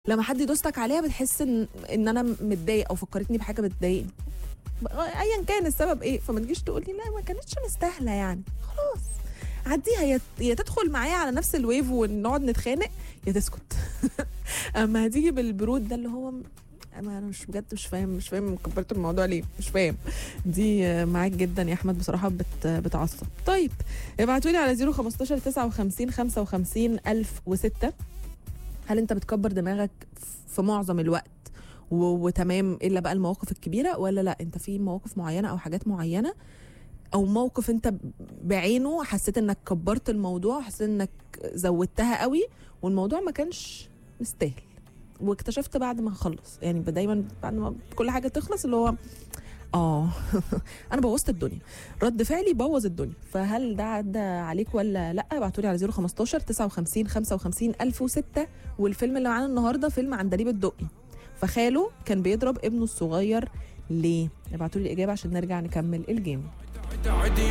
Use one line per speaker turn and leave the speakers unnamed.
لما حد يدوسلك عليها بتحس ان ان انا متضايق او فكرتني بحاجه بتضايقني ايا كان السبب ايه فما تجيش تقول لي لا ما كانتش مستاهله يعني خلاص عديها يا يا تدخل معايا على نفس الويف ونقعد نتخانق يا تسكت اما هتيجي بالبرود ده اللي هو ما انا مش بجد مش فاهم مش فاهم كبرت الموضوع ليه مش فاهم دي معاك جدا يا احمد بصراحه بت بتعصب طيب ابعتوا لي على 015 59 55 1006 هل انت بتكبر دماغك في معظم الوقت و- وتمام الا بقى المواقف الكبيره ولا لا انت في مواقف معينه او حاجات معينه او موقف انت بعينه حسيت انك كبرت الموضوع حسيت انك زودتها قوي والموضوع ما كانش مستاهل واكتشفت بعد ما خلص يعني دايما بعد ما كل حاجه تخلص اللي هو اه انا بوظت الدنيا رد فعلي بوظ الدنيا فهل ده عدى عليك ولا لا ابعتوا لي على 015 59 55 1006 والفيلم اللي معانا النهارده فيلم عندليب الدقي فخاله كان بيضرب ابنه الصغير ليه ابعتوا لي الاجابه عشان نرجع نكمل الجيم
تعدي